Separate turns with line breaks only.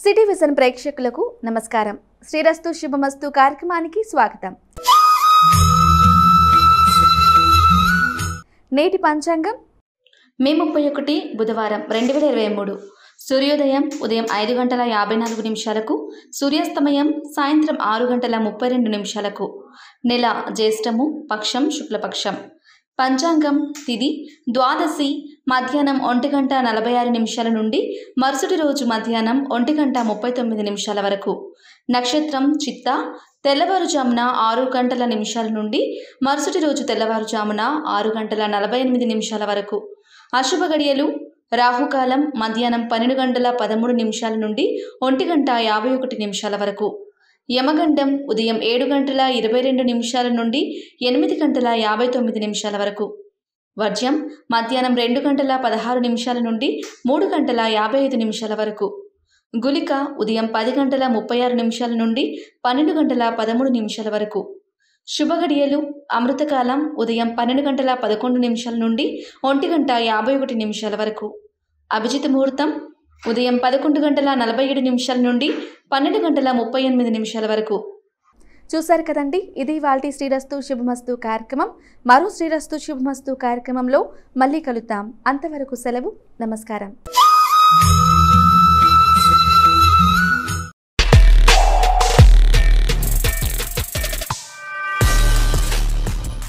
city vision ప్రేక్షకులకు నమస్కారం శ్రీరస్తు శుభమస్తు కార్యక్రమానికి స్వాగతం నేటి పంచాంగం మే ముప్పై ఒకటి బుధవారం రెండు వేల ఇరవై మూడు సూర్యోదయం ఉదయం ఐదు గంటల యాభై నాలుగు నిమిషాలకు సూర్యాస్తమయం సాయంత్రం ఆరు గంటల ముప్పై రెండు నిమిషాలకు నెల జ్యేష్టము పక్షం శుక్లపక్షం పంచాంగం తిది ద్వాదశి మధ్యాహ్నం ఒంటి గంట నలభై ఆరు నిమిషాల నుండి మరుసటి రోజు మధ్యాహ్నం ఒంటి గంట ముప్పై తొమ్మిది నిమిషాల వరకు నక్షత్రం చిత్త తెల్లవారుజామున ఆరు గంటల నిమిషాల నుండి మరుసటి రోజు తెల్లవారుజామున ఆరు గంటల నలభై ఎనిమిది నిమిషాల వరకు అశుభ గడియలు రాహుకాలం మధ్యాహ్నం పన్నెండు గంటల పదమూడు నిమిషాల నుండి ఒంటి గంట యాభై ఒకటి నిమిషాల వరకు యమగండం ఉదయం ఏడు గంటల ఇరవై రెండు నిమిషాల నుండి ఎనిమిది గంటల యాభై తొమ్మిది నిమిషాల వరకు వర్జ్యం మధ్యాహ్నం రెండు గంటల పదహారు నిమిషాల నుండి మూడు గంటల యాభై ఐదు నిమిషాల వరకు గులిక ఉదయం పది గంటల ముప్పై ఆరు నిమిషాల నుండి పన్నెండు గంటల పదమూడు నిమిషాల వరకు శుభగడియలు అమృతకాలం ఉదయం పన్నెండు గంటల పదకొండు నిమిషాల నుండి ఒంటి గంట యాభై ఒకటి నిమిషాల వరకు అభిజిత్ ముహూర్తం ఉదయం పదకొండు గంటల నలభై ఏడు నిమిషాల నుండి పన్నెండు గంటల ముప్పై ఎనిమిది నిమిషాల వరకు చూశారు కదండి ఇది వాళ్ళ శ్రీరస్తు శుభమస్తు కార్యక్రమం మరో శ్రీరస్తు శుభమస్తు కార్యక్రమంలో మళ్ళీ కలుద్దాం అంతవరకు సెలవు నమస్కారం